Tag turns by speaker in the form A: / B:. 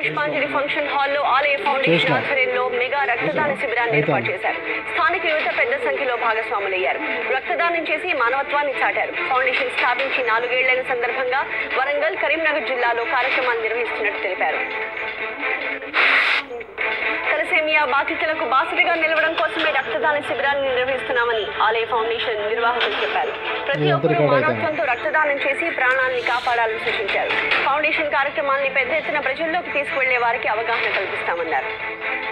A: పుష్పాంజలి ఫంక్షన్ హాల్లో ఆలయ ఫౌండేషన్
B: చూసినా.
A: ఆధ్వర్యంలో మెగా రక్తదాన శిబిరాన్ని
B: అయితే.
A: ఏర్పాటు చేశారు స్థానిక యువత పెద్ద సంఖ్యలో భాగస్వాములయ్యారు రక్తదానం చేసి మానవత్వాన్ని చాటారు ఫౌండేషన్ స్థాపించి నాలుగేళ్లైన సందర్భంగా వరంగల్ కరీంనగర్ జిల్లాలో కార్యక్రమాలు నిర్వహిస్తున్నట్టు తెలిపారు తలసేమియా బాధితులకు బాసటగా నిలవడం కోసమే రక్తదాన శిబిరాన్ని నిర్వహిస్తున్నామని ఆలయ ఫౌండేషన్ నిర్వాహకులు చెప్పారు ప్రతి
B: ఇది
A: ఒక్కరూ
B: అందరికీ అర్థమైంది.
A: మానవత్వంతో రక్తదానం చేసి ప్రాణాలను కాపాడాలని సూచించారు ఫౌండేషన్ కార్యక్రమాన్ని పెద్ద ఎత్తున ప్రజల్లోకి తీసుకువెళ్లే వారికి అవగాహన కల్పిస్తామన్నారు